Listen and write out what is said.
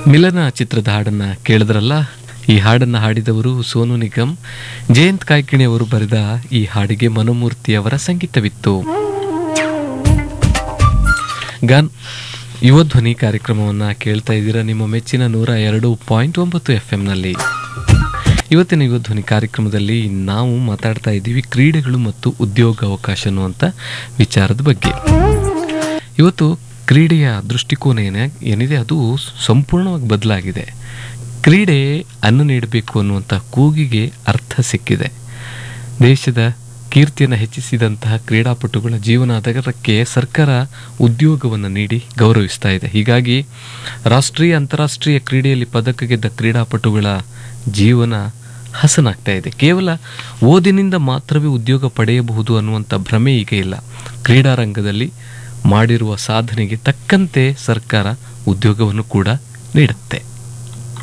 ಮಿಲನ ಚಿತ್ರದ ಹಾಡನ್ನ ಕೇಳಿದ್ರಲ್ಲ ಈ ಹಾಡನ್ನ ಹಾಡಿದವರು ಸೋನು ನಿಗಮ್ ಜಯಂತ್ ಕಾಯ್ಕಿಣಿ ಅವರು ಬರೆದ ಈ ಹಾಡಿಗೆ ಮನೋಮೂರ್ತಿ ಅವರ ಸಂಗೀತವಿತ್ತು ಗಾನ್ ಯುವ ಧ್ವನಿ ಕಾರ್ಯಕ್ರಮವನ್ನ ಕೇಳ್ತಾ ಇದ್ದೀರಾ ನಿಮ್ಮ ಮೆಚ್ಚಿನ ನೂರ ಎರಡು ಪಾಯಿಂಟ್ ಒಂಬತ್ತು ಎಫ್ ನಲ್ಲಿ ಇವತ್ತಿನ ಯುವ ಧ್ವನಿ ಕಾರ್ಯಕ್ರಮದಲ್ಲಿ ನಾವು ಮಾತಾಡ್ತಾ ಇದ್ದೀವಿ ಕ್ರೀಡೆಗಳು ಮತ್ತು ಉದ್ಯೋಗ ಅವಕಾಶ ಅನ್ನುವಂಥ ವಿಚಾರದ ಬಗ್ಗೆ ಇವತ್ತು ಕ್ರೀಡೆಯ ದೃಷ್ಟಿಕೋನ ಏನೇ ಏನಿದೆ ಅದು ಸಂಪೂರ್ಣವಾಗಿ ಬದಲಾಗಿದೆ ಕ್ರೀಡೆ ಅನ್ನ ನೀಡಬೇಕು ಅನ್ನುವಂಥ ಕೂಗಿಗೆ ಅರ್ಥ ಸಿಕ್ಕಿದೆ ದೇಶದ ಕೀರ್ತಿಯನ್ನು ಹೆಚ್ಚಿಸಿದಂತಹ ಕ್ರೀಡಾಪಟುಗಳ ಜೀವನಾಧಾರಕ್ಕೆ ಸರ್ಕಾರ ಉದ್ಯೋಗವನ್ನು ನೀಡಿ ಗೌರವಿಸ್ತಾ ಇದೆ ಹೀಗಾಗಿ ರಾಷ್ಟ್ರೀಯ ಅಂತಾರಾಷ್ಟ್ರೀಯ ಕ್ರೀಡೆಯಲ್ಲಿ ಪದಕ ಗೆದ್ದ ಕ್ರೀಡಾಪಟುಗಳ ಜೀವನ ಹಸನಾಗ್ತಾ ಇದೆ ಕೇವಲ ಓದಿನಿಂದ ಮಾತ್ರವೇ ಉದ್ಯೋಗ ಪಡೆಯಬಹುದು ಅನ್ನುವಂಥ ಭ್ರಮೆ ಈಗ ಇಲ್ಲ ಕ್ರೀಡಾರಂಗದಲ್ಲಿ ಮಾಡಿರುವ ಸಾಧನೆಗೆ ತಕ್ಕಂತೆ ಸರ್ಕಾರ ಉದ್ಯೋಗವನ್ನು ಕೂಡ ನೀಡುತ್ತೆ